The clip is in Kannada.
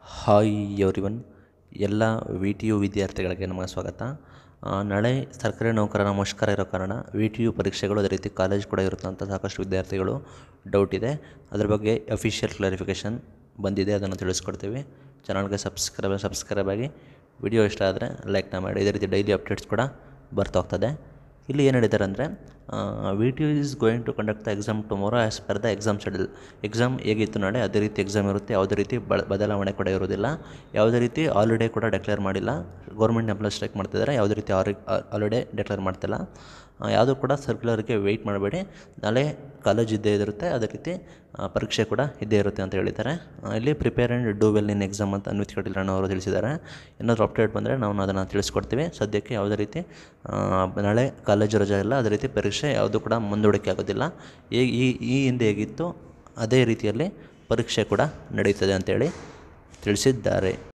ಹಾಯ್ ಎವ್ರಿವನ್ ಎಲ್ಲ ವಿ ಟಿ ಯು ವಿದ್ಯಾರ್ಥಿಗಳಿಗೆ ನಮ್ಮ ಸ್ವಾಗತ ಆ, ನಾಳೆ ಸರ್ಕಾರಿ ನೌಕರರ ಮುಷ್ಕರ ಇರೋ ಕಾರಣ ವಿ ಟಿ ಯು ಪರೀಕ್ಷೆಗಳು ಅದೇ ರೀತಿ ಕಾಲೇಜ್ ಕೂಡ ಇರುತ್ತೆ ಅಂತ ಸಾಕಷ್ಟು ವಿದ್ಯಾರ್ಥಿಗಳು ಡೌಟ್ ಇದೆ ಅದ್ರ ಬಗ್ಗೆ ಅಫಿಷಿಯಲ್ ಕ್ಲಾರಿಫಿಕೇಷನ್ ಬಂದಿದೆ ಅದನ್ನು ತಿಳಿಸ್ಕೊಡ್ತೀವಿ ಚಾನಲ್ಗೆ ಸಬ್ಸ್ಕ್ರೈಬ್ ಸಬ್ಸ್ಕ್ರೈಬ್ ಆಗಿ ವಿಡಿಯೋ ಇಷ್ಟ ಆದರೆ ಲೈಕ್ನ ಮಾಡಿ ಇದೇ ರೀತಿ ಡೈಲಿ ಅಪ್ಡೇಟ್ಸ್ ಕೂಡ ಬರ್ತಾ ಹೋಗ್ತದೆ ಇಲ್ಲಿ ಏನು ಹೇಳಿದ್ದಾರೆ ಅಂದರೆ V T U is going to conduct the exam tomorrow as per the exam schedule exam ಹೇಗಿತ್ತು ನಾಳೆ ಅದೇ ರೀತಿ ಎಕ್ಸಾಮ್ ಇರುತ್ತೆ ಯಾವುದೇ ರೀತಿ ಬ ಬದಲಾವಣೆ ಕೂಡ ಇರೋದಿಲ್ಲ ಯಾವುದೇ ರೀತಿ ಹಾಲಿಡೇ ಕೂಡ ಡೆಕ್ಲೇರ್ ಮಾಡಿಲ್ಲ ಗೌರ್ಮೆಂಟ್ ಎಂಪ್ಲಾಯ್ ಸ್ಟ್ರೈಕ್ ಮಾಡ್ತಿದ್ದಾರೆ ಯಾವುದೇ ರೀತಿ ಹಾಲಿಡೇ ಡೆಕ್ಲೇರ್ ಮಾಡ್ತಿಲ್ಲ ಆ, ಯಾವುದೂ ಕೂಡ ಸರ್ಕ್ಯುಲರ್ಗೆ ವೆಯ್ಟ್ ಮಾಡಬೇಡಿ ನಾಳೆ ಕಾಲೇಜ್ ಇದ್ದೇ ಇರುತ್ತೆ ಅದೇ ರೀತಿ ಆ, ಪರೀಕ್ಷೆ ಕೂಡ ಇದ್ದೇ ಇರುತ್ತೆ ಅಂತ ಹೇಳಿದ್ದಾರೆ ಆ, ಇಲ್ಲಿ prepare and do well in exam ಅಂತ ಅನ್ವಿತ್ ಕಟೀಲ್ ಅವರು ತಿಳಿಸಿದ್ದಾರೆ ಏನಾದರೂ ಅಪ್ಡೇಟ್ ಬಂದರೆ ನಾವು ಅದನ್ನು ತಿಳಿಸ್ಕೊಡ್ತೀವಿ ಸದ್ಯಕ್ಕೆ ಯಾವುದೇ ರೀತಿ ಆ, ನಾಳೆ ಕಾಲೇಜ್ ರಜೆ ಇಲ್ಲ ಅದೇ ರೀತಿ ಪರೀಕ್ಷೆ ಯಾವುದೂ ಕೂಡ ಮುಂದೂಡಿಕೆ ಆಗೋದಿಲ್ಲ ಈ ಈ ಈ ಹಿಂದೆ ಹೇಗಿತ್ತು ಅದೇ ರೀತಿಯಲ್ಲಿ ಪರೀಕ್ಷೆ ಕೂಡ ನಡೀತದೆ ಅಂತೇಳಿ ತಿಳಿಸಿದ್ದಾರೆ